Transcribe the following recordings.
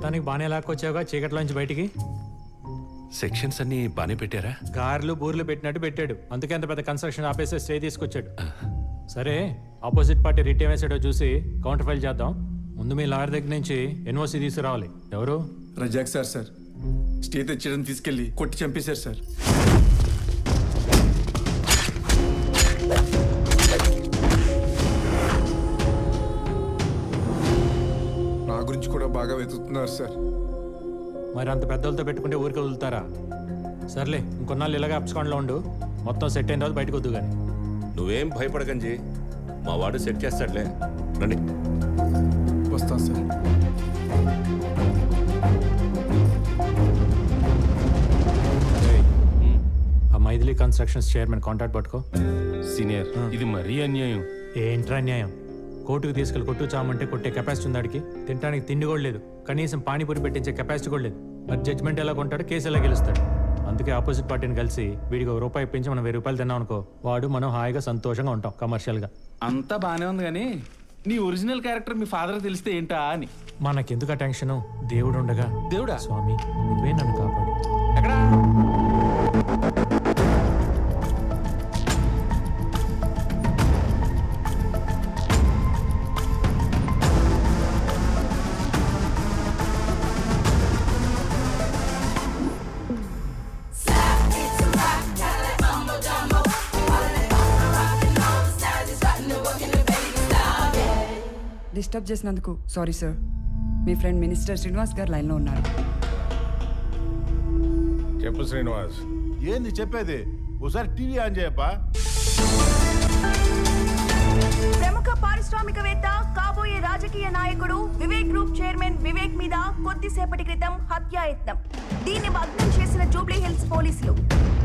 మొత్తానికి బాగానే లాక్కొచ్చావుగా చీకట్లోంచి బయటికి సెక్షన్స్ అన్ని బానే పెట్టారా కార్లు బూర్లు పెట్టినట్టు పెట్టాడు అందుకే అంత పెద్ద కన్స్ట్రక్షన్ ఆపేసి స్టే తీసుకొచ్చాడు సరే ఆపోజిట్ పార్టీ రిట్ ఏం వేసాడో చూసి కౌంటర్ ఫైల్ చేద్దాం ముందు మీ లాయర్ దగ్గర నుంచి ఎన్ఓసి తీసుకురావాలి ఎవరు రజాక్ సార్ సార్ స్టే తెచ్చడం తీసుకెళ్లి కొట్టి చంపేశారు సార్ నా గురించి కూడా బాగా వెతుకుతున్నారు సార్ మరి అంత పెద్దలతో పెట్టుకుంటే ఊరికి వదులుతారా సర్లే ఇంకొన్నాళ్ళు ఇలాగే అప్స్కాండ్లో ఉండు మొత్తం సెట్ అయిన తర్వాత బయటకు వద్దు కానీ నువ్వేం భయపడకంజీ మా వాడు సెట్ చేస్తాడులే రండి వస్తాను సార్ ఆ మైథిలి కన్స్ట్రక్షన్స్ చైర్మన్ కాంటాక్ట్ పట్టుకో సీనియర్ ఇది మరీ అన్యాయం ఏంట్రా న్యాయం కోర్టుకు తీసుకెళ్లి కొట్టు చామంటే కొట్టే కెపాసిటీ ఉంది ఆడికి తినడానికి తిండి కూడా లేదు కనీసం పానీపూరి పెట్టించే కెపాసిటీ కూడా లేదు మరి జడ్జ్మెంట్ ఎలా కొంటాడు కేసు ఎలా గెలుస్తాడు అందుకే ఆపోజిట్ పార్టీని కలిసి వీడికి ఒక రూపాయి ఇప్పించి మనం వెయ్యి రూపాయలు తిన్నాం అనుకో వాడు మనం హాయిగా సంతోషంగా ఉంటాం కమర్షియల్గా అంతా బానే ఉంది కానీ నీ ఒరిజినల్ క్యారెక్టర్ మీ ఫాదర్ తెలిస్తే ఏంటా అని మనకెందుకు ఆ టెన్షన్ దేవుడు ఉండగా దేవుడా స్వామి నువ్వే నన్ను కాపాడు ఎక్కడా డిస్టర్బ్ చేసినందుకు సారీ సార్ మీ ఫ్రెండ్ మినిస్టర్ శ్రీనివాస్ గారు లైన్లో ఉన్నారు చెప్పు శ్రీనివాస్ ఏంది చెప్పేది ఒకసారి టీవీ ఆన్ చేయప్పా ప్రముఖ పారిశ్రామికవేత్త కాబోయే రాజకీయ నాయకుడు వివేక్ గ్రూప్ చైర్మన్ వివేక్ మీద కొద్దిసేపటి క్రితం హత్యాయత్నం దీన్ని భగ్నం చేసిన జూబ్లీ హిల్స్ పోలీసులు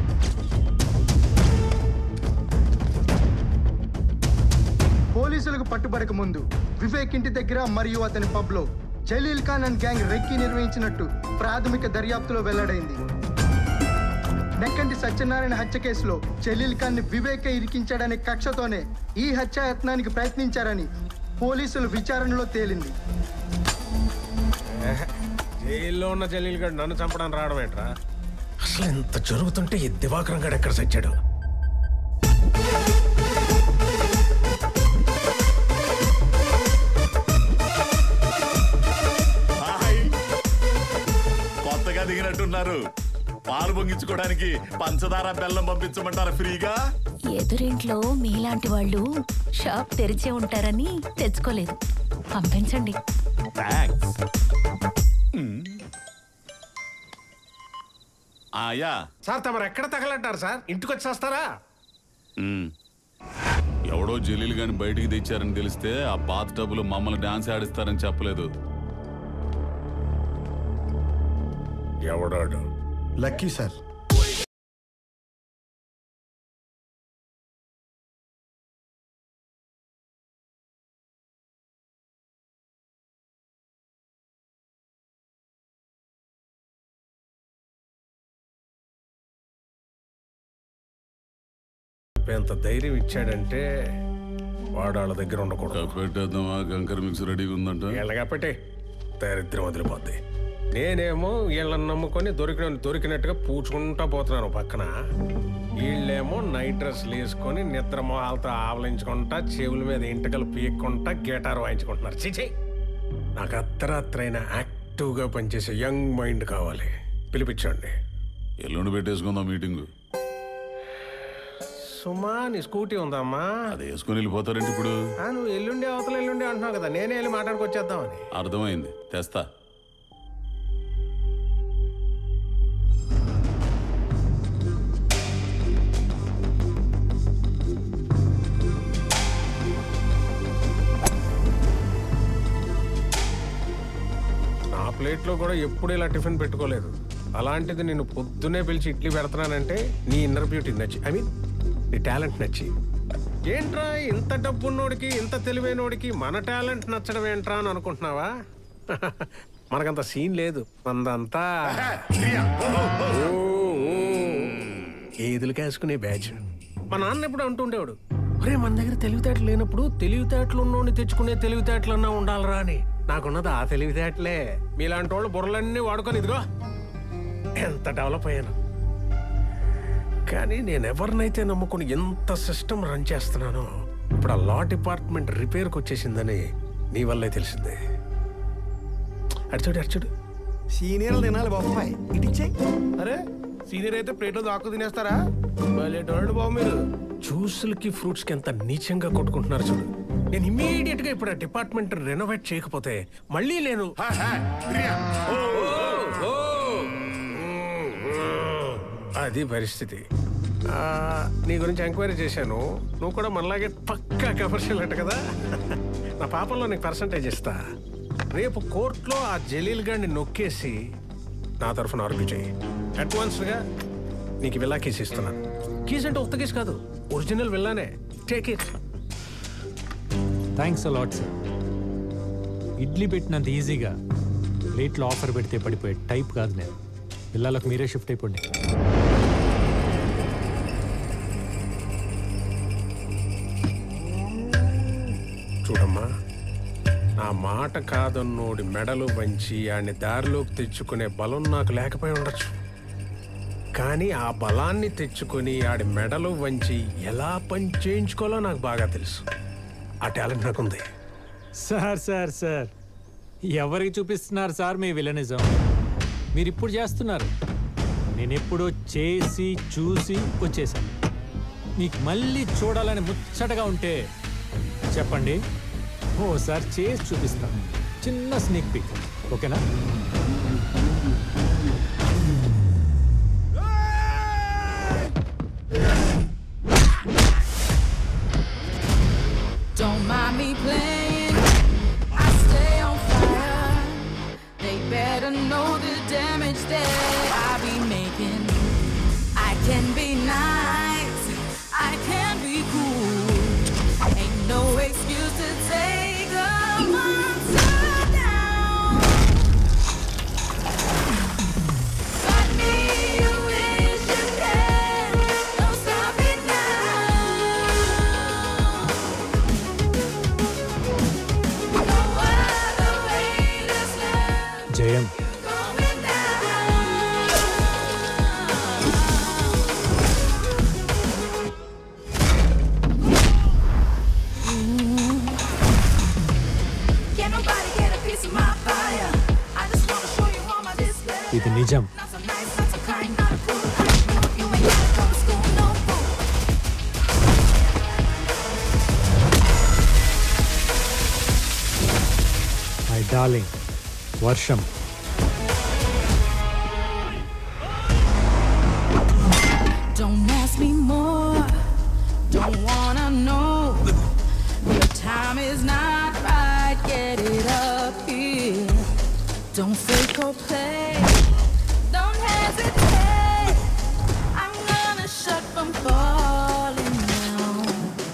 పోలీసులకు పట్టుబడక ముందు వివేక్ ఇంటి దగ్గర మరియు అతని పబ్లో Jaleel Khan and gang recce నిర్వహించినట్టు ప్రాథమిక దర్యాప్తులో వెల్లడైంది నెక్కంటి సత్యనారాయణ హత్య కేసులో జలీల్ ఖాన్ ని వివేకే ఇరికించాడనే కక్షతోనే ఈ హత్యాయత్నానికి ప్రయత్నించారని పోలీసులు విచారణలో తేలింది జైల్లో ఉన్న జలీల్ గడ్ నన్ను చంపడానికి రావడం ఏంట్రా అసలు ఎంత జరుగుతుంటే ఈ దివాకరం గడ్ ఎక్కడ సచ్చాడు హాయ్ కొత్తగా దిగినట్టున్నారు పాలు పొంగించుకోవడానికి పంచదార బెల్లం పంపించమంటారా ఫ్రీగా ఎదురింట్లో మీలాంటి వాళ్ళు షాప్ తెరిచే ఉంటారని తెచ్చుకోలేదు పంపించండి థ్యాంక్స్ ఆయా సార్ తమరు ఎక్కడ తగలంటారు సార్ ఇంటికి వచ్చేస్తారా ఎవడో జలీలు గాని బయటికి తెచ్చారని తెలిస్తే ఆ బాత్ టబ్బులు మమ్మల్ని డాన్స్ ఆడిస్తారని చెప్పలేదు ఎవడాడు లక్కీ సార్ ఎంత ధైర్యం ఇచ్చాడంటే వాడు వాళ్ళ దగ్గర ఉండకూడదు పెట్టేద్దామా కంకర్ మిక్స్ రెడీగా ఉందంట వీళ్ళగా పెట్టే దరిద్రం వదిలిపోద్ది నేనేమో వీళ్ళని నమ్ముకొని దొరికిన దొరికినట్టుగా పూచుకుంటా పోతున్నాను పక్కన వీళ్ళేమో నైట్ డ్రెస్లు వేసుకొని నిద్ర మొహాలతో ఆవలించుకుంటా చెవుల మీద ఇంటకలు పీక్కుంటా గిటార్ వాయించుకుంటున్నారు చిచి నాకు అర్ధరాత్రైన యాక్టివ్గా పనిచేసే యంగ్ మైండ్ కావాలి పిలిపించండి ఎల్లుండి పెట్టేసుకుందాం మీటింగ్ సుమా నీ స్కూటీ ఉందమ్మా అది వేసుకుని వెళ్ళిపోతారంటే ఇప్పుడు ఆ, నువ్వు ఎల్లుండి అవతల ఎల్లుండి అంటున్నావు కదా నేనే వెళ్ళి మాట్లాడుకొచ్చేద్దామని అర్థమైంది తెస్తా నా ప్లేట్లో కూడా ఎప్పుడు ఇలా టిఫిన్ పెట్టుకోలేదు అలాంటిది నేను పొద్దునే పిలిచి ఇడ్లీ పెడుతున్నానంటే నీ ఇన్నర్ బ్యూటీ నచ్చి ఐ మీన్ నీ టాలెంట్ నచ్చి ఏంట్రా ఇంత డబ్బున్నోడికి ఇంత తెలివైనోడికి మన టాలెంట్ నచ్చడం ఏంట్రా అని అనుకుంటున్నావా మనకంత సీన్ లేదు మందంతా ఓ, ఓ. ఏదులు కాసుకునే బ్యాచ్ మా నాన్న ఎప్పుడు అంటుండేవాడు ఒరే మన దగ్గర తెలివితేటలు లేనప్పుడు తెలివితేటలు ఉన్నోడిని తెచ్చుకునే తెలివితేటలన్నా ఉండాలరా అని నాకున్నది ఆ తెలివితేటలే మీలాంటి వాళ్ళు బుర్రలన్నీ వాడుకొని ఇదిగో ఎంత డెవలప్ అయ్యాను కానీ నేను ఎవరినైతే నమ్ముకుని ఎంత సిస్టమ్ రన్ చేస్తున్నానో ఇప్పుడు ఆ లా డిపార్ట్మెంట్ రిపేర్కి వచ్చేసిందని నీ వల్లే తెలిసిందే అడిచాడు అడిచాడు సీనియర్ తినాలి బాబాయ్ ఇటు ఇచ్చేయి అరే సీనియర్ అయితే ప్లేట్లో దాక్కు తినేస్తారా భలేటోళ్ళు బాబు మీరు జ్యూసులకి ఫ్రూట్స్ కి ఎంత నీచంగా కొట్టుకుంటున్నారు చూడు నేను ఇమీడియట్ గా ఇప్పుడు ఆ డిపార్ట్మెంట్ రెనోవేట్ చేయకపోతే మళ్ళీ నేను అది పరిస్థితి ఆ, నీ గురించి ఎంక్వైరీ చేశాను నువ్వు కూడా మనలాగే పక్కా కమర్షియల్ అంట కదా నా పాపంలో నీకు పర్సంటేజ్ ఇస్తా రేపు కోర్టులో ఆ జలీల్ గాడిని నొక్కేసి నా తరఫున ఆర్గ్యూ చేయి అడ్వాన్స్గా నీకు విల్లా కేసు ఇస్తున్నాను కీస్ అంటే ఉత్త కేసు కాదు ఒరిజినల్ విల్లానే take it thanks a lot sir idli పెట్టినంత ఈజీగా ప్లేట్లో ఆఫర్ పెడితే పడిపోయే టైప్ కాదు నేను పిల్లలకు మీరే షిఫ్ట్ అయిపోండి చూడమ్మా నా మాట కాదన్నోడి మెడలు వంచి ఆడిని దారిలోకి తెచ్చుకునే బలం నాకు లేకపోయి ఉండొచ్చు కానీ ఆ బలాన్ని తెచ్చుకొని ఆడి మెడలు వంచి ఎలా పని చేయించుకోవాలో నాకు బాగా తెలుసు ఆ టాలెంట్ నాకుంది సార్ సార్ సార్ ఎవరికి చూపిస్తున్నారు సార్ మీ విలనిజం మీరు ఇప్పుడు చేస్తున్నారు నేను ఎప్పుడో చేసి చూసి వచ్చేసాను మీకు మళ్ళీ చూడాలని ముచ్చటగా ఉంటే చెప్పండి ఓసారి చేసి చూపిస్తాను చిన్న స్నేక్ పిక్ ఓకేనా Don't mind me playing. I stay on fire. They better know the damage that I be making. I can be nice. I can be cool. Ain't no excuse to take a monster down. Fight me, you wish you can. Don't stop it now. జయం Can nobody get a piece of my fire? I just wanna show you all my display. ఇది నిజం Not so nice, not so kind, not a fool. You ain't gotta go to school, no fool. My darling వర్షం Don't ask me more. Don't wanna know. The time is not right. Get it up here. Don't fake or play. Don't hesitate. I'm gonna shut from falling down.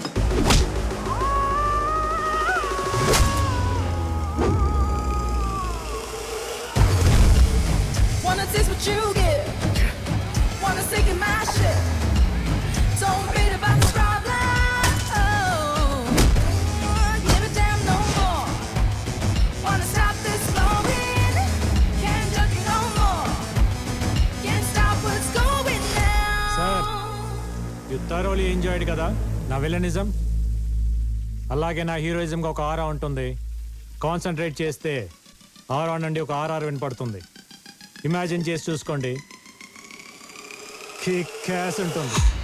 Wanna taste what you get. Wanna sink in my shit. Don't beat about this problem. Oh, give a damn no more. Wanna stop this flowing? Can't judge you no more. Can't stop what's going down. Sir you thoroughly enjoyed కదా నా villainism అలాగే నా హీరోయిజంగా ఒక ఆరా ఉంటుంది concentrate చేస్తే ఆరా నుండి ఒక RR వినపడుతుంది ఇమాజిన్ చేసి చూసుకోండి కిక్ క్యాస్ ఉంటుంది